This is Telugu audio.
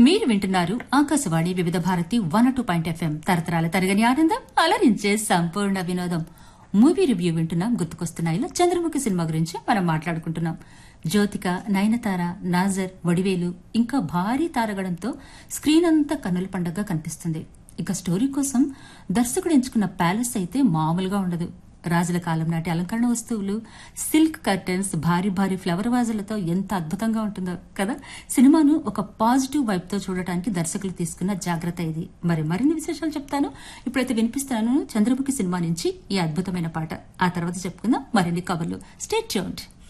మీరు వింటున్నారు Akashvani Vividh Bharati one two point FM తరతరాల తరగని ఆనందం అలరించే సంపూర్ణ వినోదం మూవీ రివ్యూ వింటున్నాం గుర్తుకొస్తున్నాయిలో చంద్రముఖి సినిమా గురించి మనం మాట్లాడుకుంటున్నాం జ్యోతిక నయనతార నాజర్ వడివేలు ఇంకా భారీ తారగడంతో స్క్రీన్ అంతా కన్నుల పండగగా కనిపిస్తుంది ఇక స్టోరీ కోసం దర్శకుడు ఎంచుకున్న ప్యాలెస్ అయితే మామూలుగా ఉండదు రాజుల కాలం నాటి అలంకరణ వస్తువులు సిల్క్ కర్టన్స్ భారీ భారీ ఫ్లవర్ వాజులతో ఎంత అద్భుతంగా ఉంటుందో కదా సినిమాను ఒక పాజిటివ్ వైబ్ తో చూడటానికి దర్శకులు తీసుకున్న జాగ్రత్త ఇది మరి మరిన్ని విశేషాలు చెప్తాను ఇప్పుడైతే వినిపిస్తున్నాను చంద్రముఖి సినిమా నుంచి ఈ అద్భుతమైన పాట ఆ తర్వాత చెప్పుకుందాం మరిన్ని కబుర్లు స్టేట్ ట్యూన్డ్